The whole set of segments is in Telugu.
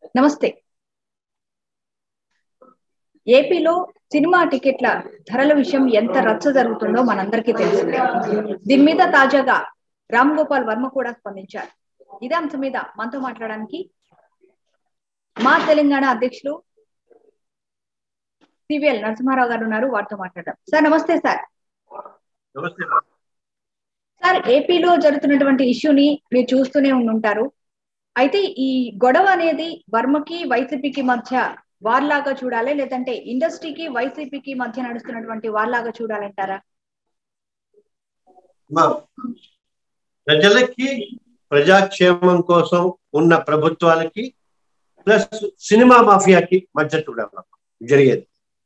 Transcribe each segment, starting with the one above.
నమస్తే ఏపీలో సినిమా టికెట్ల ధరల విషయం ఎంత రచ్చ జరుగుతుందో మనందరికీ తెలిసిందే దీని మీద తాజాగా రామ్ గోపాల్ వర్మ కూడా స్పందించారు ఇదే అంశం మీద మనతో మాట్లాడడానికి మా తెలంగాణ అధ్యక్షులు సివిఎల్ నరసింహారావు గారు ఉన్నారు వారితో మాట్లాడదాం సార్ నమస్తే సార్ నమస్తే సార్ ఏపీలో జరుగుతున్నటువంటి ఇష్యూని మీరు చూస్తూనే ఉండుంటారు అయితే ఈ గొడవ అనేది వర్మకి వైసీపీకి మధ్య వార్లాగా చూడాలి లేదంటే ఇండస్ట్రీకి వైసీపీకి మధ్య నడుస్తున్నటువంటి వార్లాగా చూడాలంటారా మా ప్రజలకి ప్రజాక్షేమం కోసం ఉన్న ప్రభుత్వాలకి ప్లస్ సినిమా మాఫియాకి మధ్య చూడాలి జరిగేది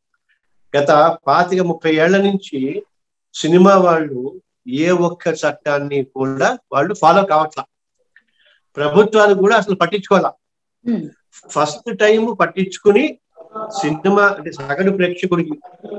గత పాతిక ముప్పై ఏళ్ల నుంచి సినిమా వాళ్ళు ఏ ఒక్క చట్టాన్ని కూడా వాళ్ళు ఫాలో కావట్లా ప్రభుత్వాలు కూడా అసలు పట్టించుకోవాలా ఉమ్, ఫస్ట్ టైం పట్టించుకుని సినిమా అంటే సగటు ప్రేక్షకుడికి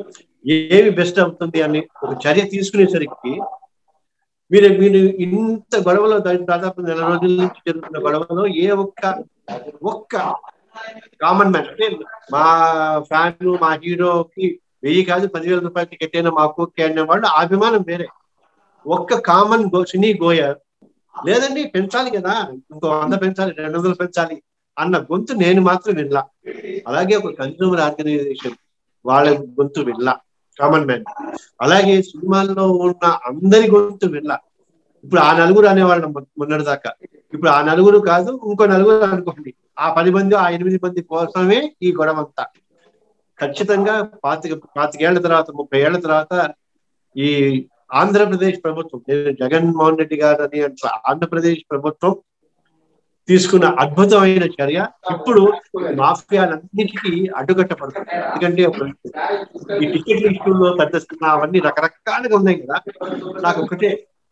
ఏమి బెస్ట్ అవుతుంది అని ఒక చర్య తీసుకునేసరికి మీరు మీరు ఇంత గొడవలో దా- దాదాపు నెల రోజుల నుంచి జరుగుతున్న గొడవలో ఏ ఒక్క ఒక్క కామన్ మ్యాన్ అంటే మా ఫ్యాన్ మా హీరోకి వెయ్యి కాదు పదివేల రూపాయల టికెట్ అయినా మాకు ఓకే అనే వాళ్ళు ఆ అభిమానం వేరే ఒక్క కామన్ గో సినీ గోయర్ లేదండి పెంచాలి కదా ఇంకో వంద పెంచాలి రెండు వందలు పెంచాలి అన్న గొంతు నేను మాత్రం వినలా అలాగే ఒక కన్సూమర్ ఆర్గనైజేషన్ వాళ్ళ గొంతు వినలా కామన్ మ్యాన్ అలాగే సినిమాల్లో ఉన్న అందరి గొంతు వినలా ఇప్పుడు ఆ నలుగురు అనేవాళ్ళం మొన్నటి దాకా ఇప్పుడు ఆ నలుగురు కాదు ఇంకో నలుగురు అనుకోండి ఆ పది మంది ఆ ఎనిమిది మంది కోసమే ఈ గొడవ అంతా ఖచ్చితంగా పాతిక పాతికేళ్ల తర్వాత ముప్పై ఏళ్ల తర్వాత ఈ ఆంధ్రప్రదేశ్ ప్రభుత్వం నేను జగన్మోహన్ రెడ్డి గారు అని అట్లా ఆంధ్రప్రదేశ్ ప్రభుత్వం తీసుకున్న అద్భుతమైన చర్య ఇప్పుడు మాఫియాలన్నిటికీ అడ్డుకట్ట పడుతుంది ఎందుకంటే ఒక ఈ టికెట్ల ఇష్యూలో పెద్ద సినిమా అవన్నీ రకరకాలుగా ఉన్నాయి కదా నాకు ఒకటే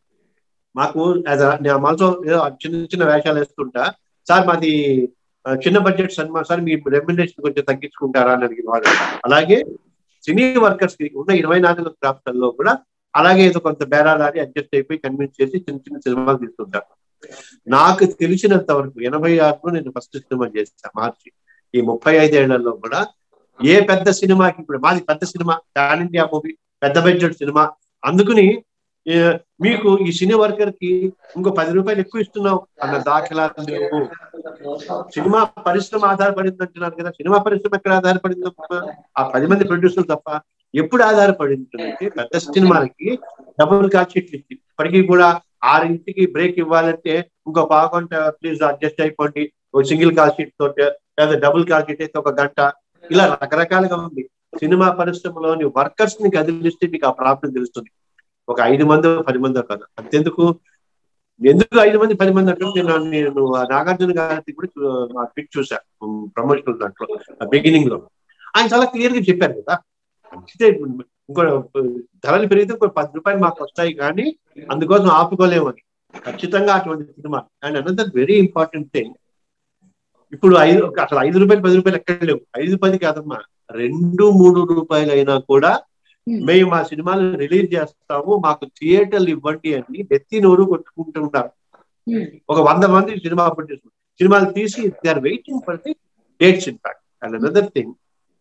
మాకు as a- నేను మనతో ఏదో చిన్న చిన్న వేషాలు వేస్తుంటా సార్ మాది ఆ, చిన్న బడ్జెట్ సినిమా సార్ మీ రెమ్యునరేషన్ కొంచెం తగ్గించుకుంటారా అని అడిగిన వాళ్ళు అలాగే సినీ వర్కర్స్ కి ఉన్న ఇరవై నాలుగు క్రాఫ్ట్లలో కూడా అలాగే ఏదో కొంత బేరాలాడి అడ్జస్ట్ అయిపోయి కన్విన్స్ చేసి చిన్న చిన్న సినిమాలు తీస్తుంటారు నాకు తెలిసినంత వరకు ఎనభై ఆరులో నేను ఫస్ట్ సినిమా చేశాను మార్చి ఈ ముప్పై ఐదేళ్లలో కూడా ఏ పెద్ద సినిమాకి ఇప్పుడు మాది పెద్ద సినిమా పాన్ ఇండియా మూవీ పెద్ద బడ్జెట్ సినిమా అందుకుని ఏ, మీకు ఈ సినీ వర్కర్ కి ఇంకో పది రూపాయలు ఎక్కువ ఇస్తున్నాం అన్న దాఖలాలు లేవు సినిమా పరిశ్రమ ఆధారపడింది అంటున్నారు కదా సినిమా పరిశ్రమ ఎక్కడ ఆధారపడింది ఆ పది మంది ప్రొడ్యూసర్లు తప్ప ఎప్పుడు ఆధారపడింది అంటే పెద్ద సినిమాలకి డబుల్ కాల్ షీట్లు ఇచ్చి ఇప్పటికీ కూడా ఆరింటికి బ్రేక్ ఇవ్వాలంటే ఇంకో పావుగంట ప్లీజ్ అడ్జస్ట్ అయిపోండి ఒక సింగిల్ కాల్ షీట్ తోటి లేదా డబుల్ కాల్ షీట్ అయితే ఒక గంట ఇలా రకరకాలుగా ఉంది సినిమా పరిశ్రమలోని వర్కర్స్ ని కదిలిస్తే మీకు ఆ ప్రాబ్లం తెలుస్తుంది ఒక ఐదు మంది పది మంది కాదు అంతెందుకు ఎందుకు ఐదు మంది పది మంది అంటే నేను నేను ఆ నాగార్జున గారికి కూడా చూ- ఆ పిక్ చూసా ప్రమోషనల్ దాంట్లో బిగినింగ్ లో ఆయన చాలా క్లియర్ గా చెప్పారు కదా అంటే ఇంకో ధరలు పెరిగితే ఇంకో పది రూపాయలు మాకు వస్తాయి కానీ అందుకోసం ఆపుకోలేమని ఖచ్చితంగా అటువంటి cinema and another very important thing ఇప్పుడు ఐదు అసలు ఐదు రూపాయలు పది రూపాయలు ఎక్కడ లేవు ఐదు పది కాదమ్మా రెండు మూడు రూపాయలు అయినా కూడా Hmm. మేము మా సినిమాలు రిలీజ్ చేస్తాము మాకు థియేటర్లు ఇవ్వండి అని నెత్తి నోరు కొట్టుకుంటూ ఉంటారు ఉమ్, ఒక వంద మంది సినిమా ప్రొడ్యూసర్ సినిమాలు తీసి they are waiting for the dates impact and another thing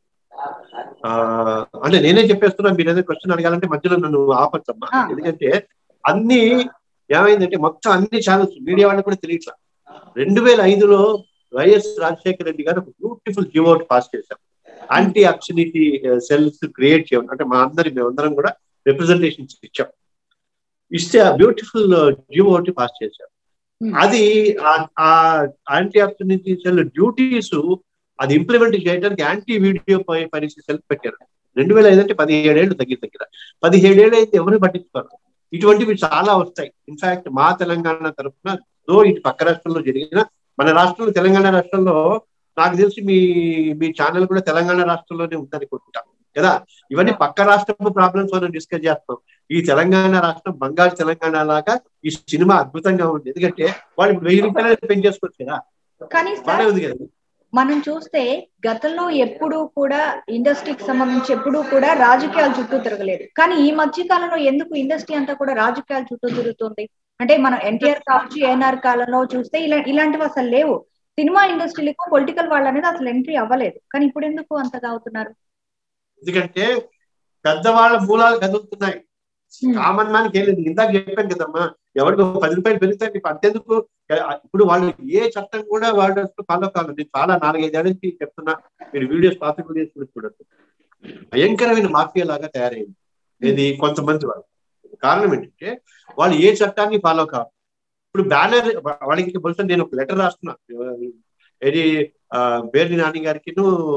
అంటే నేనే చెప్పేస్తున్నా మీరు ఏదైనా క్వశ్చన్ అడగాలంటే మధ్యలో నన్ను ఆపచ్చమ్మా ఆ. ఎందుకంటే అన్ని ఏమైందంటే మొత్తం అన్ని ఛానల్స్ మీడియా వాళ్ళకి కూడా తెలియట్లా రెండు వేల ఐదులో వైఎస్ రాజశేఖర రెడ్డి గారు ఒక బ్యూటిఫుల్ జియో పాస్ చేశారు యాంటీ అబ్సినిటీ సెల్స్ క్రియేట్ చేయడం అంటే మా అందరి మేమందరం కూడా రిప్రజెంటేషన్స్ ఇచ్చాం ఇస్తే ఆ బ్యూటిఫుల్ జియో ఒకటి పాస్ చేశారు Hmm. అది ఆ యాంటీ అబ్సినిటీ సెల్ డ్యూటీస్ అది ఇంప్లిమెంట్ చేయడానికి యాంటీ వీడియో పైరసీ సెల్ పెట్టారు రెండు వేల ఐదు అంటే పదిహేడేళ్ళు దగ్గర దగ్గర పదిహేడేళ్ళు అయితే ఎవరు పట్టించుకోరు ఇటువంటివి చాలా వస్తాయి ఇన్ఫాక్ట్ మా తెలంగాణ తరఫున దో ఇటు పక్క రాష్ట్రంలో జరిగిన మన రాష్ట్రంలో తెలంగాణ రాష్ట్రంలో నాకు తెలిసి మీ మీ ఛానల్ కూడా తెలంగాణ రాష్ట్రంలోనే ఉందనుకుంటా కదా ఇవన్నీ పక్క రాష్ట్రపు ప్రాబ్లమ్స్ మనం డిస్కస్ చేస్తాం ఈ తెలంగాణ రాష్ట్రం బంగారు తెలంగాణ లాగా ఈ సినిమా అద్భుతంగా ఉంది ఎందుకంటే వాళ్ళు ఇప్పుడు వెయ్యి రూపాయలు పెంచేసుకోవచ్చు కదా కానీ సార్ బాగానే ఉంది కదా మనం చూస్తే గతంలో ఎప్పుడూ కూడా ఇండస్ట్రీకి సంబంధించి ఎప్పుడూ కూడా రాజకీయాల చుట్టూ తిరగలేదు కానీ ఈ మధ్య కాలంలో ఎందుకు ఇండస్ట్రీ అంతా కూడా రాజకీయాల చుట్టూ తిరుగుతుంది అంటే మనం ఎన్టీఆర్ కావచ్చు ఏఎన్ఆర్ కాలంలో చూస్తే ఇలా ఇలాంటివి అసలు లేవు సినిమా ఇండస్ట్రీలకు పొలిటికల్ వాళ్ళు అనేది అసలు ఎంట్రీ అవ్వలేదు కానీ ఇప్పుడు ఎందుకు అంతగా అవుతున్నారు ఎందుకంటే పెద్దవాళ్ళ మూలాలు కదులుతున్నాయి కామన్ మ్యాన్కి ఏం లేదు ఇందాక చెప్పాను కదమ్మా ఎవరికి ఒక పది రూపాయలు పెరుగుతాయి నీకు అంతెందుకు ఇప్పుడు వాళ్ళు ఏ చట్టం కూడా వాళ్ళు ఫాలో కావాలి నేను చాలా నాలుగైదేళ్ళ నుంచి చెప్తున్నా మీరు వీడియోస్ పాత వీడియోస్ కూడా చూడొచ్చు భయంకరమైన మాఫియా లాగా తయారైంది ఇది కొంతమంది వాళ్ళు కారణం ఏంటంటే వాళ్ళు ఏ చట్టాన్ని ఫాలో కావాలి ఇప్పుడు బ్యానర్ వాళ్ళకి బహుశా నేను ఒక లెటర్ రాస్తున్నా ఇది బేర్ని నాని గారికి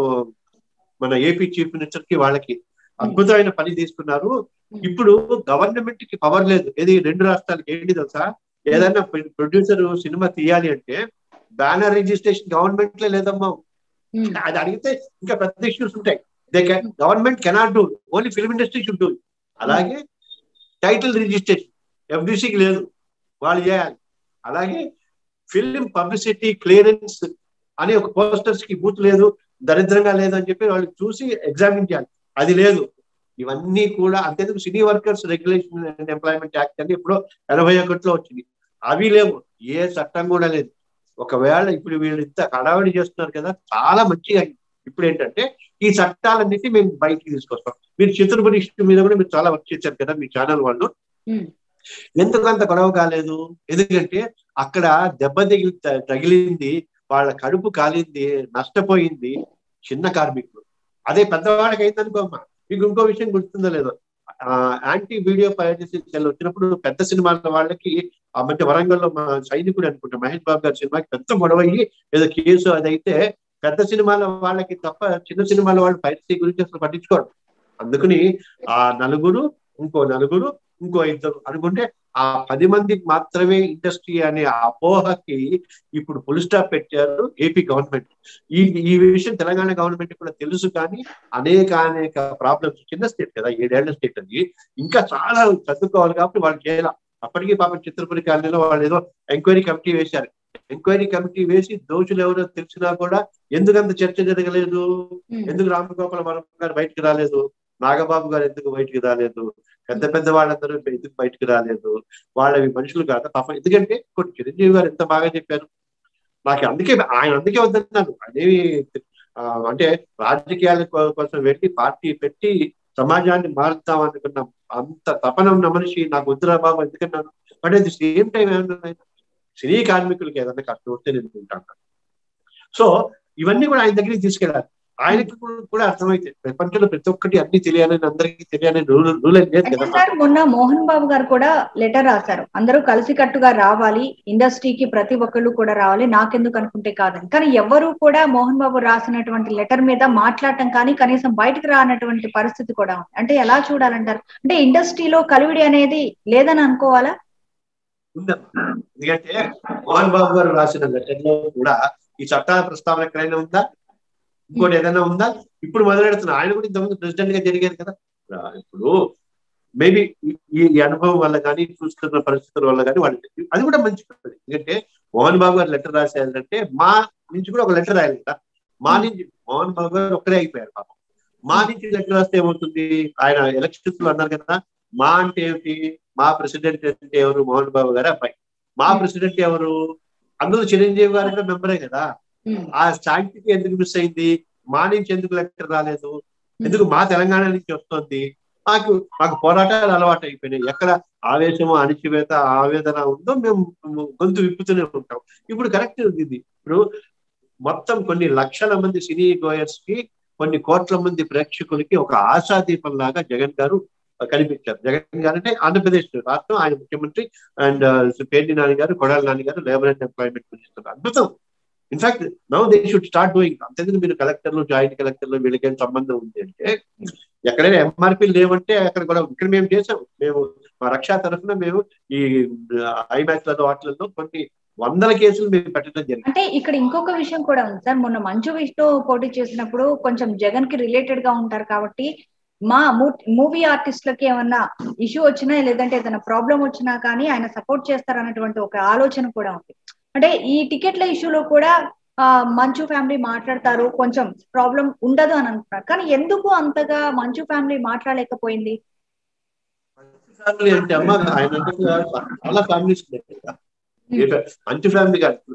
మన ఏపీ చీఫ్ మినిస్టర్ కి వాళ్ళకి అద్భుతమైన పని తీసుకున్నారు ఇప్పుడు గవర్నమెంట్ కి పవర్ లేదు ఏది రెండు రాష్ట్రాలకి ఏంటి తెలుసా ఏదైనా ప్రొడ్యూసర్ సినిమా తీయాలి అంటే బ్యానర్ రిజిస్ట్రేషన్ గవర్నమెంట్ లే లేదమ్మా అది అడిగితే ఇంకా పెద్ద ఇష్యూస్ ఉంటాయి they can government cannot do only film industry should do అలాగే టైటిల్ రిజిస్ట్రేషన్ ఎఫ్డిసికి లేదు వాళ్ళు చేయాలి అలాగే ఫిల్మ్ పబ్లిసిటీ క్లియరెన్స్ అనే ఒక పోస్టర్స్ కి బూత్ లేదు దరిద్రంగా లేదు అని చెప్పి వాళ్ళు చూసి ఎగ్జామిన్ చేయాలి అది లేదు ఇవన్నీ కూడా అంతేందుకు cine workers regulation and employment act అని ఇప్పుడు ఎనభై ఒకటిలో వచ్చింది అవి లేవు ఏ చట్టం కూడా లేదు ఒకవేళ ఇప్పుడు వీళ్ళు ఇంత హడావిడి చేస్తున్నారు కదా చాలా మంచిగా ఇప్పుడు ఏంటంటే ఈ చట్టాలన్నిటి మేము బయటికి తీసుకొస్తాం మీరు చిత్రపతి ఇష్యూ మీద కూడా మీరు చాలా వర్క్ చేశారు కదా మీ ఛానల్ వాళ్ళు ఎందుకు అంత గొడవ కాలేదు ఎందుకంటే అక్కడ దెబ్బ తగిలి తగిలింది వాళ్ళ కడుపు కాలింది నష్టపోయింది చిన్న కార్మికులు అదే పెద్దవాళ్ళకి అయిందనుకోమ్మా మీకు ఇంకో విషయం గుర్తుందో లేదో యాంటీ వీడియో పైరసీ సెల్ వచ్చినప్పుడు పెద్ద సినిమాల వాళ్ళకి ఆ మధ్య వరంగల్లో మా సైనికుడు అనుకుంటా మహేష్ బాబు గారి సినిమాకి పెద్ద గొడవ అయ్యి ఏదో కేసు అదైతే పెద్ద సినిమాల వాళ్ళకి తప్ప చిన్న సినిమాల వాళ్ళు పైరసీ గురించి అసలు పట్టించుకోరు అందుకని ఆ నలుగురు ఇంకో నలుగురు ఇంకో ఇద్దరు అనుకుంటే ఆ పది మందికి మాత్రమే ఇండస్ట్రీ అనే అపోహకి ఇప్పుడు ఫుల్ స్టాప్ పెట్టారు ఏపీ గవర్నమెంట్ ఈ ఈ విషయం తెలంగాణ గవర్నమెంట్ కూడా తెలుసు కానీ అనేక అనేక ప్రాబ్లమ్స్ చిన్న స్టేట్ కదా ఏడేళ్ల స్టేట్ అది ఇంకా చాలా చదువుకోవాలి కాబట్టి వాళ్ళు చేయాలి అప్పటికీ పాపం చిత్రపురి కాలనీలో వాళ్ళు ఏదో ఎంక్వైరీ కమిటీ వేశారు ఎంక్వైరీ కమిటీ వేసి దోషులు ఎవరో తెలిసినా కూడా ఎందుకంత చర్చ జరగలేదు ఎందుకు రామగోపాల వర్మ గారు బయటకు రాలేదు నాగబాబు గారు ఎందుకు బయటికి రాలేదు పెద్ద పెద్ద వాళ్ళందరూ ఎందుకు బయటకు రాలేదు వాళ్ళవి మనుషులు కాదు పాపం ఎందుకంటే కొన్ని చిరంజీవి గారు ఎంత బాగా చెప్పారు నాకు అందుకే ఆయన అందుకే వద్దన్నాను అదేమి అంటే రాజకీయాల కోసం వెళ్ళి పార్టీ పెట్టి సమాజాన్ని మారుద్దాం అనుకున్న అంత తపన ఉన్న మనిషి నాకు వద్దురా బాబు ఎందుకన్నాను but at the same time ఏమన్నా సినీ కార్మికులకి ఏదైనా కష్టం వస్తే నేను ఉంటాను సో ఇవన్నీ కూడా ఆయన దగ్గరికి తీసుకెళ్ళాలి ఆయనకి కూడా అర్థమైతే ప్రపంచంలో ప్రతి ఒక్కటి అన్ని తెలియాలని అందరికీ తెలియాలని రూల్ రూల్ ఏం లేదు కదా సార్ మొన్న మోహన్ బాబు గారు కూడా లెటర్ రాశారు అందరూ కలిసికట్టుగా రావాలి ఇండస్ట్రీకి ప్రతి ఒక్కళ్ళు కూడా రావాలి నాకెందుకు అనుకుంటే కాదని కానీ ఎవరు కూడా మోహన్ బాబు రాసినటువంటి లెటర్ మీద మాట్లాడటం కానీ కనీసం బయటకు రానటువంటి పరిస్థితి కూడా ఉంది అంటే ఎలా చూడాలంటారు అంటే ఇండస్ట్రీలో కలివిడి అనేది లేదని అనుకోవాలా ఉందమ్మా ఎందుకంటే మోహన్ బాబు గారు రాసిన లెటర్ లో కూడా ఈ చట్టాల ప్రస్తావన ఎక్కడైనా ఉందా ఇంకోటి ఏదైనా ఉందా ఇప్పుడు మొదలెడుతున్నా ఆయన కూడా ఇంతకుముందు ప్రెసిడెంట్ గా జరిగారు కదా ఇప్పుడు మేబీ ఈ అనుభవం వల్ల కానీ చూస్తున్న పరిస్థితుల వల్ల కానీ వాళ్ళు అది కూడా మంచి ఎందుకంటే మోహన్ బాబు గారు లెటర్ రాశారంటే మా నుంచి కూడా ఒక లెటర్ రాయాలి కదా మా నుంచి మోహన్ బాబు గారు ఒక్కరే అయిపోయారు పాపం మా నుంచి లెటర్ రాస్తే ఏమవుతుంది ఆయన ఎలక్షన్స్ లో అన్నారు కదా మా అంటే ఏమిటి మా ప్రెసిడెంట్ అంటే ఎవరు మోహన్ బాబు గారు అబ్బాయి మా ప్రెసిడెంట్ ఎవరు అందులో చిరంజీవి గారు కూడా మెంబరే కదా ఆ శాంతికి ఎందుకు మిస్ అయింది మా నుంచి ఎందుకు లెటర్ రాలేదు ఎందుకు మా తెలంగాణ నుంచి వస్తుంది మాకు మాకు పోరాటాలు అలవాటు అయిపోయినాయి ఎక్కడ ఆవేశము అణిచివేత ఆవేదన ఉందో మేము గొంతు విప్పుతూనే ఉంటాం ఇప్పుడు కరెక్ట్ ఇది ఇప్పుడు మొత్తం కొన్ని లక్షల మంది సినీ గోయర్స్ కి కొన్ని కోట్ల మంది ప్రేక్షకులకి ఒక ఆశాదీపం లాగా జగన్ గారు కనిపించారు జగన్ గారు అంటే ఆంధ్రప్రదేశ్ రాష్ట్రం ఆయన ముఖ్యమంత్రి అండ్ పేర్ని నాని గారు Kodali Nani garu labour and employment minister అద్భుతం in fact now they should start doing అంతేందుకు మీరు కలెక్టర్లు జాయింట్ కలెక్టర్లు వీళ్ళకి ఏం సంబంధం ఉంది అంటే ఎక్కడైనా ఎంఆర్పీ లేవంటే అక్కడ కూడా ఇక్కడ మేము చేసాం మేము మా రక్షా తరఫున మేము ఈ ఐ మ్యాచ్లలో వాటిలలో కొన్ని వందల కేసులు మేము పెట్టడం జరిగింది అంటే ఇక్కడ ఇంకొక విషయం కూడా ఉంది సార్ మొన్న మంచు విష్ణు పోటీ చేసినప్పుడు కొంచెం జగన్ కి రిలేటెడ్ గా ఉంటారు కాబట్టి మా మూవీ ఆర్టిస్టులకి ఏమన్నా ఇష్యూ వచ్చినా లేదంటే ఏదైనా ప్రాబ్లం వచ్చినా కానీ ఆయన సపోర్ట్ చేస్తారన్నటువంటి ఒక ఆలోచన కూడా ఉంది అంటే ఈ టికెట్ల ఇష్యూలో కూడా ఆ మంచు ఫ్యామిలీ మాట్లాడతారు కొంచెం ప్రాబ్లం ఉండదు అని అంటున్నారు కానీ ఎందుకు అంతగా మంచు ఫ్యామిలీ మాట్లాడలేకపోయింది ఫ్యామిలీ అంటే అమ్మ ఆయన చాలా ఫ్యామిలీస్ మంచు ఫ్యామిలీ కాదు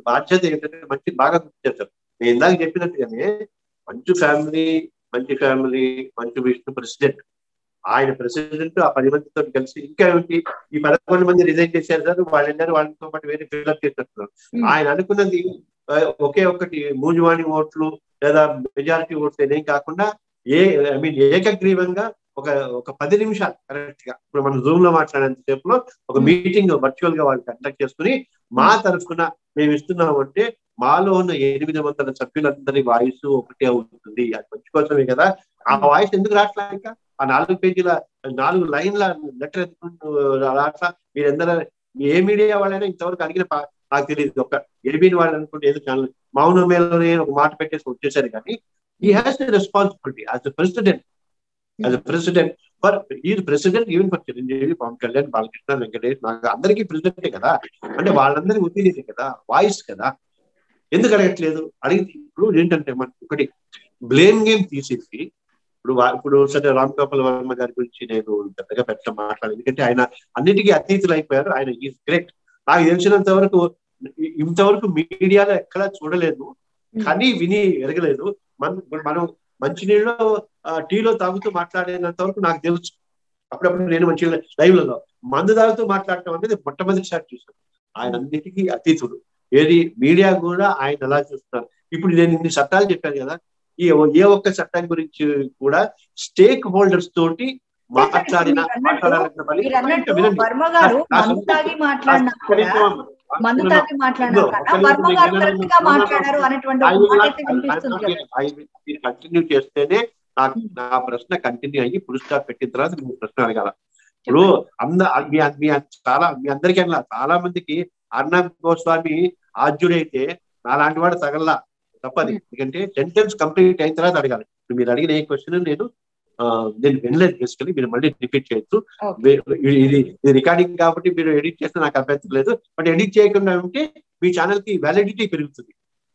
బాధ్యత ఏంటంటే మంచి బాగా గుర్తు చేస్తారు నేను ఇందాక చెప్పినట్టుగానే మంచి ఫ్యామిలీ మంచి ఫ్యామిలీ మంచి విష్ణు ప్రెసిడెంట్ ఆయన ప్రెసిడెంట్ ఆ పది మందితో కలిసి ఇంకా ఏమిటి ఈ పదకొండు మంది రిజైన్ చేశారు సార్ వాళ్ళు వెళ్ళారు వాళ్ళతో పాటు వేరే ఫిల్అప్ చేస్తున్నారు ఆయన అనుకున్నది ఆ, ఒకే ఒక్కటి మూజువాణి ఓట్లు లేదా మెజారిటీ ఓట్లు అనేం కాకుండా ఏ ఐ మీన్ ఏకగ్రీవంగా ఒక ఒక పది నిమిషాలు కరెక్ట్ గా ఇప్పుడు మనం జూమ్ లో మాట్లాడేంత సేపులో ఒక మీటింగ్ వర్చువల్ గా వాళ్ళు కండక్ట్ చేసుకుని మా తరఫున మేము ఇస్తున్నామంటే మాలో ఉన్న ఎనిమిది వందల సభ్యులందరి వాయిస్ ఒకటే అవుతుంది అది మంచి కోసమే కదా ఆ వాయిస్ ఎందుకు రావట్లా ఇంకా ఆ నాలుగు పేజీల నాలుగు లైన్ల లెటర్ ఎందుకు రావట్లా మీరందరూ ఏ మీడియా వాళ్ళైనా ఇంతవరకు అడిగిన పా- నాకు తెలియదు ఒక ఎడిబిన్ వాళ్ళు అనుకుంటే ఏదో ఛానల్ మౌన మేళనే ఒక మాట పెట్టేసి వచ్చేసారు కానీ ఈ has the responsibility as the president as a president for ఈ president even for Chiranjeevi Pawan Kalyan Balakrishna Venkatesh నాకు అందరికీ ప్రెసిడెంటే కదా అంటే వాళ్ళందరికీ ఒపీనియన్ కదా వాయిస్ కదా ఎందుకు అడగట్లేదు అడిగితే ఇప్పుడు ఏంటంటే మనకి ఒకటి బ్లేమ్ గేమ్ తీసేసి ఇప్పుడు వా- ఇప్పుడు సరే రామ్ గోపాల్ వర్మ గారి గురించి నేను పెద్దగా పెట్ట మాట్లాడాలి ఎందుకంటే ఆయన అన్నిటికీ అతీతులు అయిపోయారు ఆయన ఈజ్ గ్రేట్ నాకు తెలిసినంత వరకు ఇ- ఇంతవరకు మీడియాలో ఎక్కడా చూడలేదు కానీ విని ఎరగలేదు మన ఇప్పుడు మనం మంచినీళ్ళు ఆ, టీలో తాగుతూ మాట్లాడేంత వరకు నాకు తెలుసు అప్పుడప్పుడు నేను మంచి లైవ్లలో మందు తాగుతూ మాట్లాడటం అనేది మొట్టమొదటిసారి చూసాను ఆయన అన్నిటికీ అతీతుడు ఏది మీడియా కూడా ఆయన ఎలా చూస్తున్నారు ఇప్పుడు నేను ఇన్ని చట్టాలు చెప్పాను కదా ఈ ఏ ఒక్క చట్టం గురించి కూడా స్టేక్ హోల్డర్స్ తోటి మాట్లాడిన మీరు అన్నట్టు- మాట్లాడాలన్న పని మీరు అన్నట్టు వినండి. వర్మ గారు నా మందు సొంత- తాగి మాట్లాడినా ఒక్క కూడా నిమిషం అమ్మ. మందు ఒక్క తాగి మాట్లాడినా ఇదిగో, కన్నా ఒక్క వర్మ నిమిషం గారు నేను కరెక్ట్ గా నేను మాట్లాడారు అనేటువంటి I ఒక will మాట not- అయితే I- I'm వినిపిస్తుంది not కదా getting- I will- మీరు కంటిన్యూ చేస్తేనే నాకు నా ప్రశ్న కంటిన్యూ అయ్యి పురుష పెట్టిన తర్వాత మీరు ప్రశ్న అడగాల ఇప్పుడు అంద మీ మీ చాలా మీ అందరికీ అలా చాలా మందికి అర్ణబ్ గోస్వామి ఆద్యుడైతే నాలాంటి వాడు తగల్లా తప్పది ఎందుకంటే సెంటెన్స్ కంప్లీట్ అయిన తర్వాత అడగాలి ఇప్పుడు మీరు అడిగిన ఏ క్వశ్చన్ నేను ఆ, నేను వినలేదు బేసికలీ మీరు మళ్ళీ రిపీట్ చేయొచ్చు Okay. వే- ఇది ఇది రికార్డింగ్ కాబట్టి మీరు ఎడిట్ చేస్తే నాకు అభ్యంతరం లేదు బట్ ఎడిట్ చేయకుండా ఉంటే మీ ఛానల్ కి వ్యాలిడిటీ పెరుగుతుంది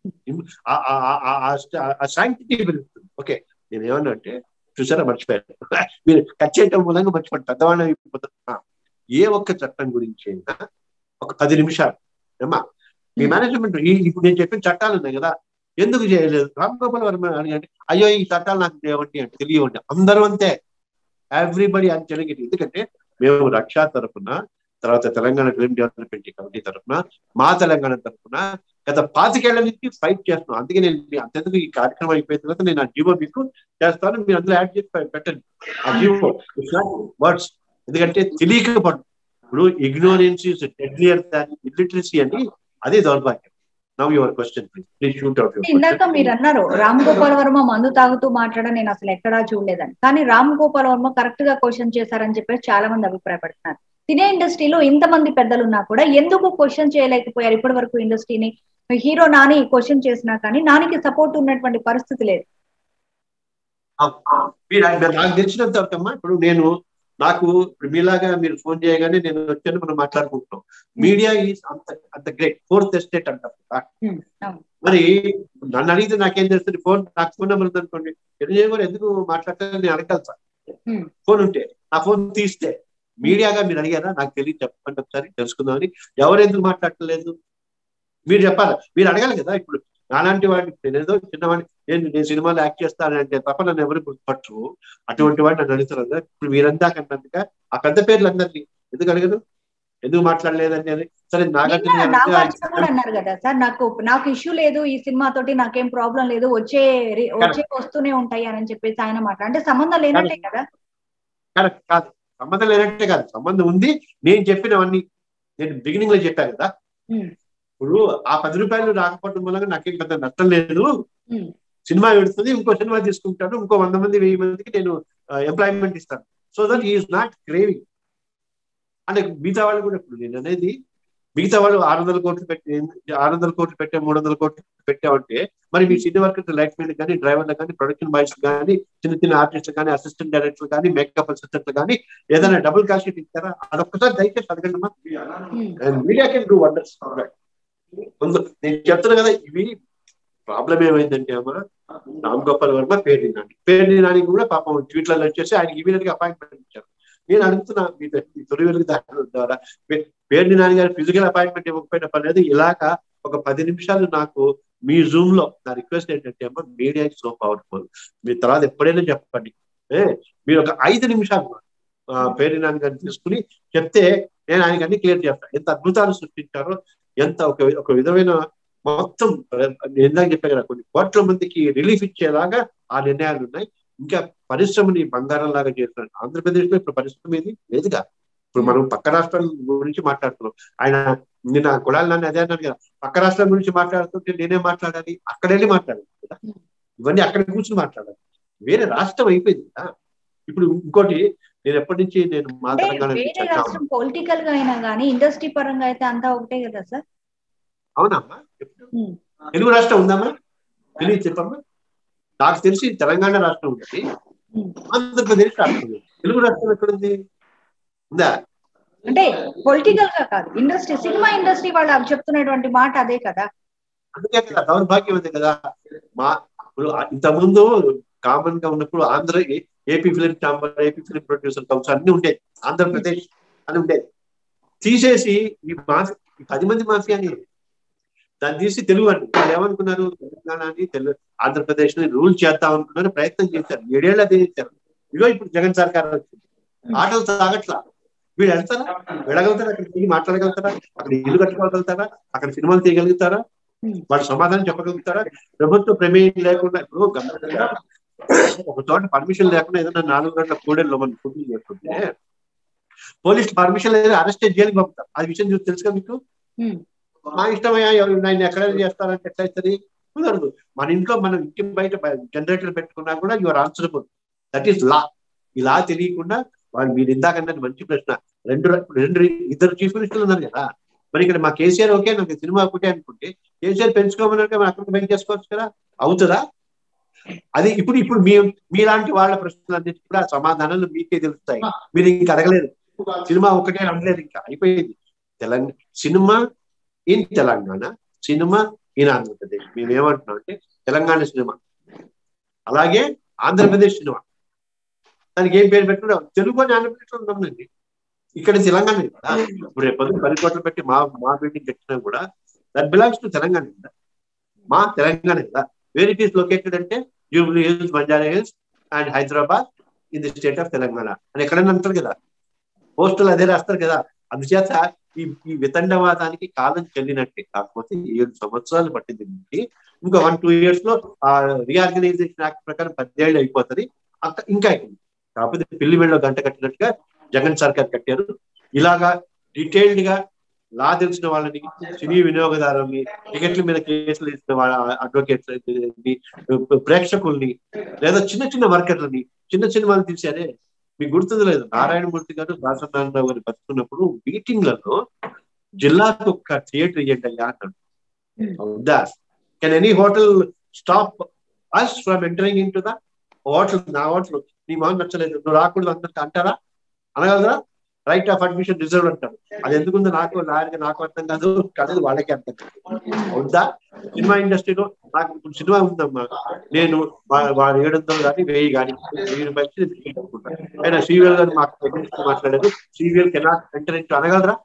ఆ శాంక్టిటీ పెరుగుతుంది ఓకే నేను ఏమన్నా అంటే చూసారా మర్చిపోయాను మీరు కట్ చేయటం మూలంగా మర్చిపోయారు పెద్దవాళ్ళు అయిపోతారు ఆ, ఏ ఒక్క చట్టం గురించి అయినా ఒక పది నిమిషాలు ఏమ్మా మీ మేనేజ్మెంట్ ఈ ఇప్పుడు నేను చెప్పిన చట్టాలు ఉన్నాయి కదా ఎందుకు చేయలేదు రామ్ గోపాల్ వర్మ అని అంటే అయ్యో ఈ చట్టాలు నాకు తెలియవండి అంటే తెలియవండి అందరూ అంతే ఎవ్రీబడి అని తెలియదు ఎందుకంటే మేము రక్షా తరఫున తర్వాత తెలంగాణ ఫిల్మ్ డెవలప్మెంట్ కమిటీ తరఫున మా తెలంగాణ తరఫున గత పాతికేళ్ల నుంచి ఫైట్ చేస్తున్నాం అందుకే నేను మీ అంతెందుకు ఈ కార్యక్రమం అయిపోయిన తర్వాత నేను ఆ జీవో మీకు చేస్తాను మీరు అందులో యాడ్ చేసి పెట్టండి ఆ జీవో వర్డ్స్ ఎందుకంటే తెలియకపోవడం ఇప్పుడు ignorance is deadlier than illiteracy అని అదే దౌర్భాగ్యం now your question please please shoot out ఇందాక మీరు అన్నారు రామ్ గోపాల్ వర్మ మందు తాగుతూ మాట్లాడ నేను అసలు ఎక్కడా చూడలేదని కానీ రామ్ గోపాల్ వర్మ కరెక్ట్ గా క్వశ్చన్ చేశారని చెప్పేసి చాలా మంది అభిప్రాయపడుతున్నారు సినీ ఇండస్ట్రీలో ఇంతమంది పెద్దలు ఉన్నా కూడా ఎందుకు క్వశ్చన్ చేయలేకపోయారు ఇప్పటి వరకు ఇండస్ట్రీని హీరో నాని క్వశ్చన్ చేసినా కానీ నానికి సపోర్ట్ ఉన్నటువంటి పరిస్థితి లేదు మీరు నాకు తెలిసినంత వరకు అమ్మా ఇప్పుడు నేను నాకు ఇప్పుడు మీలాగా మీరు ఫోన్ చేయగానే నేను వచ్చాను మనం మాట్లాడుకుంటున్నాం మీడియా ఈజ్ అంత అంత గ్రేట్ ఫోర్త్ ఎస్టేట్ అంటారు Hmm, అవును. మరి నన్ను అడిగితే నాకేం తెలుస్తుంది ఫోన్ నాకు ఫోన్ నెంబర్ ఉంది అనుకోండి చిరంజీవి గారు ఎందుకు మాట్లాడతారని నేను అడగాలి సార్ Hmm. ఫోన్ ఉంటే నా ఫోన్ తీస్తే మీడియాగా మీరు అడిగారా నాకు తెలియదు చెప్పండి ఒకసారి తెలుసుకుందామని ఎవరు ఎందుకు మాట్లాడలేదు మీరు చెప్పాలి మీరు అడగాలి కదా ఇప్పుడు నాలాంటి వాడిని నేను ఏదో చిన్నవాడిని నేను నేను సినిమాలో యాక్ట్ చేస్తానంటే తప్ప నన్ను ఎవరు గుర్తుపట్టరు అటువంటి వాడిని నన్ను అడుగుతారు కదా ఇప్పుడు మీరంతా కన్నందుక ఆ పెద్ద పేర్లు అందరినీ ఎందుకు అడగదు ఎందుకు మాట్లాడలేదని అని సరే నాగార్జున నిన్న గారు నాగార్జున అంటే కూడా అన్నారు కదా సార్ నాకు నాకు ఇష్యూ లేదు ఈ సినిమా తోటి నాకేం ప్రాబ్లం లేదు వచ్చే రి- వచ్చే వస్తూనే ఉంటాయి అని చెప్పేసి ఆయన మాట అంటే సంబంధం లేనట్టే కదా కరెక్ట్ కాదు సంబంధం లేనట్టే కాదు సంబంధం ఉంది నేను చెప్పినవన్నీ నేను బిగినింగ్ లో చెప్పాను కదా Hmm. ఇప్పుడు ఆ పది రూపాయలు రాకపోవడం వల్ల నాకేం పెద్ద నష్టం లేదు Hmm. సినిమా పెడుతుంది ఇంకో సినిమా తీసుకుంటాను ఇంకో వంద మంది వెయ్యి మందికి నేను ఎంప్లాయ్మెంట్ ఇస్తాను so that is not craving అంటే మిగతా వాళ్ళు కూడా ఇప్పుడు నేను అనేది మిగతా వాళ్ళు ఆరు వందల కోట్లు పెట్టి ఆరు వందల కోట్లు పెట్టే మూడు వందల కోట్లు పెట్టామంటే మరి మీ సినీ వర్కర్ లైట్ మెన్ కానీ డ్రైవర్లు కానీ ప్రొడక్షన్ బాయ్స్ కానీ చిన్న చిన్న ఆర్టిస్ట్ కానీ అసిస్టెంట్ డైరెక్టర్ కానీ మేకప్ అసిస్టెంట్లు కానీ ఏదైనా డబుల్ కాల్ షీట్ ఇస్తారా అదొక్కసారి దయచేసి అడగండి అమ్మా మీడియా కెన్ డూ వండర్స్ నేను చెప్తున్నా కదా ఇవి ప్రాబ్లం ఏమైందంటే అమ్మా రామ్ గోపాల్ వర్మ పేరు నాని పేరు నాని కూడా పాపం ట్వీట్లలో వచ్చేసి ఆయన ఇమీడియట్ గా అపాయింట్మెంట్ ఇచ్చారు నేను అడుగుతున్నా మీ మీ తొలి వెలుగు దాని ద్వారా పేరు నాని గారు ఫిజికల్ అపాయింట్మెంట్ ఇవ్వకపోయినా పర్లేదు ఇలాగా ఒక పది నిమిషాలు నాకు మీ జూమ్ లో నా రిక్వెస్ట్ ఏంటంటే అమ్మా మీడియా సో పవర్ఫుల్ మీ తర్వాత ఎప్పుడైనా చెప్పండి ఏ మీరు ఒక ఐదు నిమిషాలు ఆ, పేరు నాన్న గారిని తీసుకుని చెప్తే నేను ఆయనకి అన్ని క్లియర్ చేస్తాను ఎంత అద్భుతాలు సృష్టించారో ఎంత ఒక ఒక విధమైన మొత్తం నేను ఇందాక చెప్పాను కదా కొన్ని కోట్ల మందికి రిలీఫ్ ఇచ్చేలాగా ఆ నిర్ణయాలు ఉన్నాయి ఇంకా పరిశ్రమని బంగారం లాగా చేస్తున్నారు ఆంధ్రప్రదేశ్ లో ఇప్పుడు పరిశ్రమ ఏది లేదుగా ఇప్పుడు మనం పక్క రాష్ట్రాల గురించి మాట్లాడుతున్నాం ఆయన నిన్న కులాల నాన్న అదే అన్నాను కదా పక్క రాష్ట్రాల గురించి మాట్లాడుతుంటే నేనే మాట్లాడాలి అక్కడ వెళ్ళి మాట్లాడాలి కదా ఇవన్నీ అక్కడ కూర్చొని మాట్లాడాలి వేరే రాష్ట్రం అయిపోయింది కదా ఇప్పుడు ఇంకోటి నేను ఎప్పటి నుంచి నేను మా అంటే తెలంగాణ నుంచి వేరే వచ్చాను. రాష్ట్రం పొలిటికల్ గా అయినా కానీ ఇండస్ట్రీ పరంగా అయితే అంతా ఒకటే కదా సార్ అవునమ్మా ఉమ్. తెలుగు రాష్ట్రం ఉందమ్మా తెలియదు చెప్పమ్మా నాకు తెలిసి తెలంగాణ రాష్ట్రం ఉంది ఉమ్. ఆంధ్రప్రదేశ్ రాష్ట్రం ఉంది తెలుగు రాష్ట్రం ఎక్కడుంది ఉందా అంటే పొలిటికల్ గా కాదు ఇండస్ట్రీ సినిమా ఇండస్ట్రీ వాళ్ళు చెప్తున్నటువంటి మాట అదే కదా అందుకే కదా దౌర్భాగ్యం ఉంది కదా మా ఇప్పుడు ఇంతకుముందు కామన్ గా ఉన్నప్పుడు Andhra AP film chamber AP film producer council అన్ని ఉండేది ఆంధ్రప్రదేశ్ అని ఉండేది తీసేసి ఈ మాఫీ ఈ పది మంది మాఫియా అని దాన్ని తీసి తెలుగు అని వాళ్ళు ఏమనుకున్నారు తెలంగాణని తెలుగు ఆంధ్రప్రదేశ్ ని రూల్ చేద్దాం అనుకున్నారు ప్రయత్నం చేశారు ఏడేళ్ళు అదే చేశారు ఇదో ఇప్పుడు జగన్ సర్కార్ వచ్చింది ఆటలు సాగట్లా వీళ్ళు వెళ్తారా వెళ్ళగలుగుతారా అక్కడ తిరిగి మాట్లాడగలుగుతారా అక్కడ ఇల్లు కట్టుకోగలుగుతారా అక్కడ సినిమాలు తీయగలుగుతారా వాళ్ళు సమాధానం చెప్పగలుగుతారా ప్రభుత్వ ప్రమేయం లేకుండా ఇప్పుడు గమనించారా? ఒక చోట పర్మిషన్ లేకుండా ఏదైనా నాలుగు గంటల కూడెల్లో మనం షూటింగ్ చేస్తుంటే పోలీస్ పర్మిషన్ లేదు అరెస్ట్ జైలుకి పంపుతారు అది విషయం చూసి తెలుసుగా మీకు ఉమ్. మా ఇష్టమయ్యా ఎవరు ఆయన ఎక్కడ చేస్తారంటే ఎట్లా అవుతుంది కుదరదు మన ఇంట్లో మనం ఇంటి బయట జనరేటర్ పెట్టుకున్నా కూడా your answerable that is law ఈ లా తెలియకుండా వాళ్ళు మీరు ఇందాక అన్నది మంచి ప్రశ్న రెండు రెండు ఇద్దరు చీఫ్ మినిస్టర్లు ఉన్నారు కదా మరి ఇక్కడ మా కేసీఆర్ ఓకే నాకు సినిమా ఒకటే అనుకుంటే కేసీఆర్ పెంచుకోమన్నాక మనం అక్కడ పెంచి చేసుకోవచ్చు కదా అవుతుందా అది ఇప్పుడు ఇప్పుడు మీ మీలాంటి వాళ్ళ ప్రశ్నలన్నిటి కూడా సమాధానాలు మీకే తెలుస్తాయి మీరు ఇంక అడగలేదు సినిమా ఒకటే అనలేదు ఇంకా అయిపోయింది Telangana cinema in Telangana cinema in Andhra Pradesh మేము ఏమంటున్నాం అంటే తెలంగాణ సినిమా అలాగే ఆంధ్రప్రదేశ్ సినిమా దానికి ఏం పేరు పెట్టుకుంటాం తెలుగు అని ఆంధ్రప్రదేశ్ లో ఉందండి ఇక్కడ తెలంగాణ కదా ఇప్పుడు రేపు పొద్దున్న పది కోట్లు పెట్టి మా మా బిల్డింగ్ కట్టినా కూడా దట్ బిలాంగ్స్ టు తెలంగాణ కదా మా తెలంగాణ కదా వేర్ ఇట్ ఈస్ లొకేటెడ్ అంటే Jubilee Hills Banjara Hills and Hyderabad in the state of Telangana అని ఎక్కడైనా అంటారు కదా పోస్టులు అదే రాస్తారు కదా అందుచేత ఈ ఈ వితండవాదానికి కాలం చెల్లినట్టే కాకపోతే ఏడు సంవత్సరాలు పట్టింది దీనికి ఇంకా వన్ టూ ఇయర్స్ లో ఆ రీఆర్గనైజేషన్ యాక్ట్ ప్రకారం పద్దెళ్ళు అయిపోతుంది అక్క- ఇంకా అయిపోయింది కాకపోతే పిల్లి మెళ్ళలో గంట కట్టినట్టుగా జగన్ సర్కార్ కట్టారు ఇలాగా డీటెయిల్డ్ గా లా తెలిసిన వాళ్ళని సినీ వినియోగదారుల్ని టికెట్ల మీద కేసులు ఇచ్చిన వాళ్ళ అడ్వకేట్స్ ప్రేక్షకుల్ని లేదా చిన్న చిన్న వర్కర్లని చిన్న చిన్న వాళ్ళు తీసారే మీకు గుర్తుంది లేదు నారాయణమూర్తి గారు దాసనారాయణరావు గారు బతుకున్నప్పుడు మీటింగ్లలో జిల్లాకు ఒక థియేటర్ ఇవ్వండి అయ్యా అన్నాడు అవుదా can any hotel stop us from entering into the hotel నా హోటల్ నీ మొహం నచ్చలేదు నువ్వు రాకూడదు అందరికి అంటారా అనగలరా రైట్ ఆఫ్ అడ్మిషన్ రిజర్వ్ అంటారు అది ఎందుకుందో నాకు లాయర్గా నాకు అర్థం కాదు కాదు వాళ్ళకి అర్థం కాదు అవుద్దా సినిమా ఇండస్ట్రీలో నాకు ఇప్పుడు సినిమా ఉందమ్మా నేను వా- వాడు ఏడు వందలు కానీ వెయ్యి కానీ వెయ్యి రూపాయలు నేను తీసుకుంటాను అయినా సీవీఎల్ గారు మాకు తెలిసి మాట్లాడారు సీవీఎల్ కెనాట్ ఎంటర్ ఇంటూ అనగలరా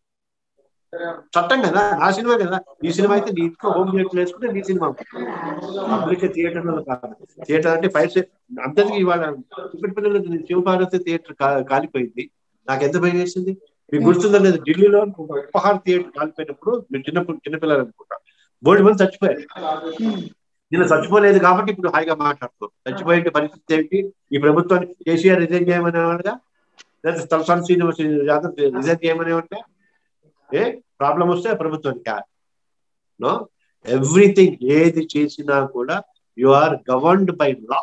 చట్టం కదా నా సినిమా కదా నీ సినిమా అయితే నీ ఇంట్లో హోమ్ థియేటర్ వేసుకుంటే నీ సినిమా పబ్లిక్ థియేటర్ లో కాదు థియేటర్ అంటే ఫైవ్ అంతటికి ఇవాళ ఇప్పటి పిల్లలు శివపార్వతి థియేటర్ కా- కాలిపోయింది నాకు ఎంత భయం వేసింది మీకు గుర్తుందో లేదు ఢిల్లీలో ఒక ఉపహార్ థియేటర్ కాలిపోయినప్పుడు మీరు చిన్నప్పుడు చిన్నపిల్లలు అనుకుంటా బోర్డు మంది చచ్చిపోయారు నేను చచ్చిపోలేదు కాబట్టి ఇప్పుడు హాయిగా మాట్లాడుతాం చచ్చిపోయే పరిస్థితి ఏంటి ఈ ప్రభుత్వాన్ని కేసీఆర్ రిజైన్ చేయమనేవాడుగా లేదా తలసాని శ్రీనివాస్ యాదవ్ రిజైన్ చేయమనేవాడుగా ఏ ప్రాబ్లం వస్తే ఆ ప్రభుత్వానికి నో ఎవ్రీథింగ్ ఏది చేసినా కూడా you are governed by law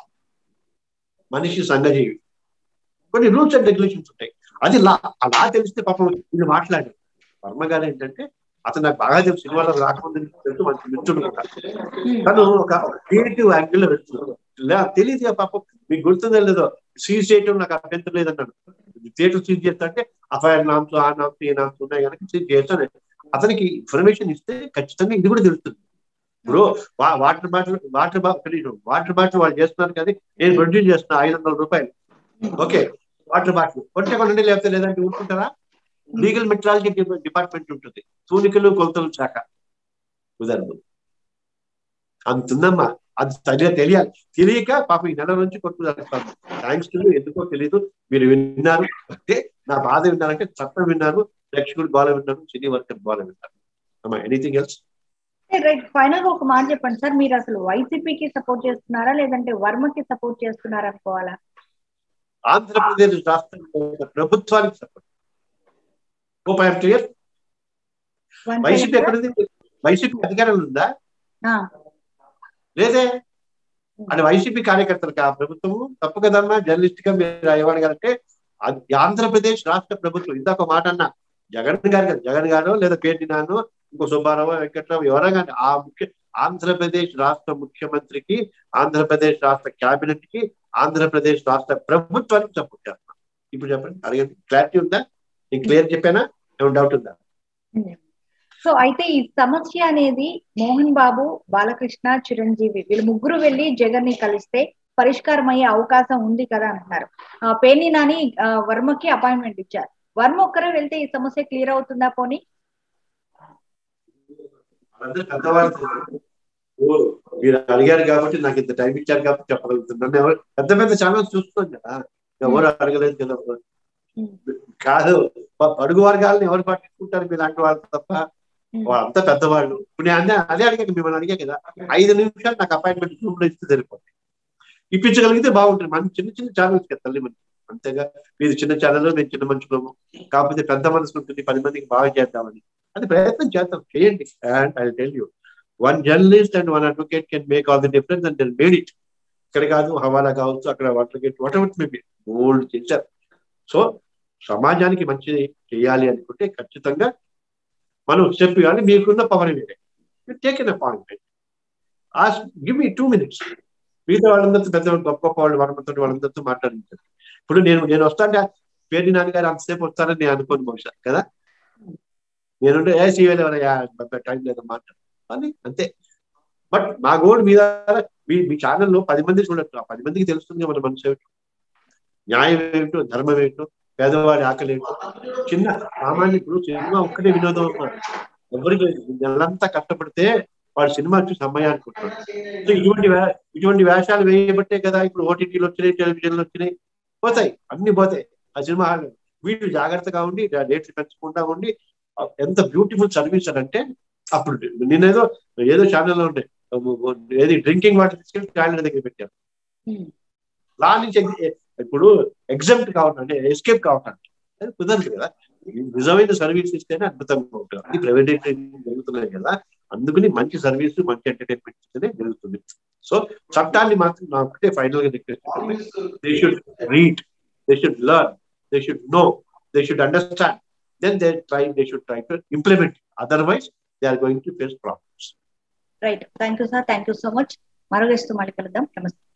మనిషి సంఘజీవి కొన్ని రూల్స్ అండ్ రెగ్యులేషన్స్ ఉంటాయి అది లా ఆ లా తెలిస్తే పాపం వీళ్ళు మాట్లాడారు వర్మ గారు ఏంటంటే అతను నాకు బాగా తెలుసు సినిమాలో రాకముందు తెలుసు మంచి మిత్రుడు కూడా తను ఒక క్రియేటివ్ యాంగిల్ లో వెళ్తున్నాడు లే- తెలియదు పాపం మీకు గుర్తుందో లేదో సీజ్ చేయటం నాకు అభ్యంతరం లేదన్నాడు థియేటర్ సీజ్ చేస్తా అంటే అఫైర్ నామ్స్ ఆ నామ్స్ ఈ నామ్స్ ఉన్నాయి కనుక సీజ్ చేస్తాను అతనికి ఇన్ఫర్మేషన్ ఇస్తే ఖచ్చితంగా ఇది కూడా తెలుస్తుంది ఇప్పుడు వా- water bottle water bottle water bottle వాళ్ళు చేస్తున్నారు కానీ నేను ప్రొడ్యూస్ చేస్తున్నా ఐదు వందల రూపాయలు ఓకే వాటర్ బాటిల్ కొంటే కొనండి లేకపోతే లేదంటే ఊరుకుంటారా లీగల్ మెట్రాలజీ డిపార్ట్మెంట్ ఉంటుంది తూనికలు కొలతల శాఖ కుదరదు అంతుందమ్మా అది సరిగా తెలియాలి తెలియక పాప ఈ నెల నుంచి కొట్టుకుదాస్తాను థ్యాంక్స్ టు ఎందుకో తెలియదు మీరు విన్నారు అంటే నా బాధ విన్నారంటే చట్టం విన్నారు ప్రేక్షకుడు బాగా విన్నారు సినీ వర్కర్ బాగా విన్నారు అమ్మా ఎనీథింగ్ ఎల్స్ రైట్ ఫైనల్ గా ఒక మాట చెప్పండి సార్ మీరు అసలు వైసీపీకి సపోర్ట్ చేస్తున్నారా లేదంటే వర్మకి సపోర్ట్ చేస్తున్నారా అనుకోవాలా ఆంధ్రప్రదేశ్ రాష్ట్ర ప్రభుత్వానికి సపోర్ట్ ఓ పాయింట్ క్లియర్ వైసీపీ ఎక్కడుంది వైసీపీ అధికారంలో ఉందా ఆ, లేదే అంటే వైసీపీ కార్యకర్తలకు ఆ ప్రభుత్వము తప్పు కదమ్మా జర్నలిస్ట్ గా మీరు ఏమడగాలంటే అది ఆంధ్రప్రదేశ్ రాష్ట్ర ప్రభుత్వం ఇందాక మాట అన్న జగన్ గారు కాదు, జగన్ గారు లేదా పేర్ని నాను ఇంకో సుబ్బారావు వెంకట్రావు ఎవరైనా కానీ ఆ ముఖ్య ఆంధ్రప్రదేశ్ రాష్ట్ర ముఖ్యమంత్రికి ఆంధ్రప్రదేశ్ రాష్ట్ర క్యాబినెట్ కి ఆంధ్రప్రదేశ్ రాష్ట్ర ప్రభుత్వానికి సపోర్ట్ చేస్తున్నాం ఇప్పుడు చెప్పండి అడగండి క్లారిటీ ఉందా నేను క్లియర్ చెప్పానా ఏమైనా డౌట్ ఉందా సో అయితే ఈ సమస్య అనేది మోహన్ బాబు బాలకృష్ణ చిరంజీవి వీళ్ళు ముగ్గురు వెళ్ళి జగన్ ని కలిస్తే పరిష్కారం అయ్యే అవకాశం ఉంది కదా అంటున్నారు ఆ, పేర్ని నాని ఆ, వర్మకి అపాయింట్మెంట్ ఇచ్చారు వర్మ ఒక్కరే వెళ్తే ఈ సమస్య క్లియర్ అవుతుందా పోనీ వాళ్ళందరూ పెద్దవాళ్ళు ఓ మీరు అడిగారు కాబట్టి నాకు ఇంత టైం ఇచ్చారు కాబట్టి చెప్పగలుగుతున్నాను ఎవరు పెద్ద పెద్ద ఛానల్స్ చూస్తున్నాం కదా ఎవరు అడగలేదు కదా కాదు ప- అడుగు వర్గాలను ఎవరు పట్టించుకుంటారు మీలాంటి వాళ్ళు తప్ప వాళ్ళంతా పెద్దవాళ్ళు ఇప్పుడు నేను అదే అదే అడిగాను మిమ్మల్ని అడిగా కదా ఐదు నిమిషాలు నాకు అపాయింట్మెంట్ రూమ్ లో ఇస్తే సరిపోతుంది ఇప్పించగలిగితే బాగుంటుంది మనం చిన్న చిన్న ఛానల్స్ కదా తల్లి మనకి అంతేగా మీరు చిన్న ఛానల్ మేము చిన్న మనుషులము కాకపోతే పెద్ద మనసు ఉంటుంది పది మందికి బాగా చేద్దామని అది ప్రయత్నం చేద్దాం చేయండి and I tell you one journalist and one advocate can make all the difference and then made it ఇక్కడ కాదు హవాలా కావచ్చు అక్కడ advocate whatever maybe gold చేశారు సో సమాజానికి మంచిది చేయాలి అనుకుంటే ఖచ్చితంగా మనం స్టెప్ ఇవ్వాలి మీకున్న పవర్ వేరే take in appointment as give me two minutes మిగతా వాళ్ళందరితో పెద్ద గొప్ప గొప్ప వాళ్ళు వాళ్ళతో వాళ్ళందరితో మాట్లాడించారు ఇప్పుడు నేను నేను వస్తాంటే పేరు నాన్నగారు అంతసేపు వస్తారని నేను అనుకోను బహుశా కదా నేనుంటే ఏ సీఎల్ ఎవరయ్యా టైం లేదు మాట్లాడు అని అంతే బట్ నా గోల్ మీద మీ మీ ఛానల్లో పది మంది చూడొచ్చు ఆ పది మందికి తెలుస్తుంది మన మనసు ఏమిటో న్యాయం ఏమిటో ధర్మం ఏమిటో పేదవాడి ఆకలి ఏమిటో చిన్న సామాన్యుడు సినిమా ఒక్కటే వినోదం అన్నమాట. ఎవరికి నెలంతా కష్టపడితే వాడు సినిమా చూసి అమ్మాయి అనుకుంటాడు సో ఇటువంటి వే- ఇటువంటి వేషాలు వేయబట్టే కదా ఇప్పుడు ఓటీటీలు వచ్చినాయి టెలివిజన్లు వచ్చినాయి పోతాయి అన్ని పోతాయి ఆ సినిమా హాల్ వీళ్ళు జాగ్రత్తగా ఉండి రేట్లు పెంచకుండా ఉండి ఆ, ఎంత బ్యూటిఫుల్ సర్వీస్ అని అంటే అప్పుడు నేనేదో ఏదో ఛానల్లో ఉండే ఏది డ్రింకింగ్ వాటర్ తీసుకెళ్ళి టాయిలెట్ దగ్గర పెట్టారు లా నుంచి ఎగ్- ఇప్పుడు ఎగ్జామ్ట్ కావాలంటే ఎస్కేప్ కావాలంటే అది కుదరదు కదా నిజమైన సర్వీస్ ఇస్తేనే అద్భుతంగా ఉంటుంది అది ప్రైవేటైజేషన్ జరుగుతున్నాయి కదా అందుకని మంచి సర్వీస్ మంచి ఎంటర్టైన్మెంట్ ఇస్తేనే జరుగుతుంది సో చట్టాన్ని మాత్రం నా ఒకటే ఫైనల్ గా request they should read they should learn they should know they should understand then they try they should try to implement otherwise they are going to face problems right thank you sir thank you so much మరో గెస్ట్ మళ్ళీ కలుద్దాం నమస్తే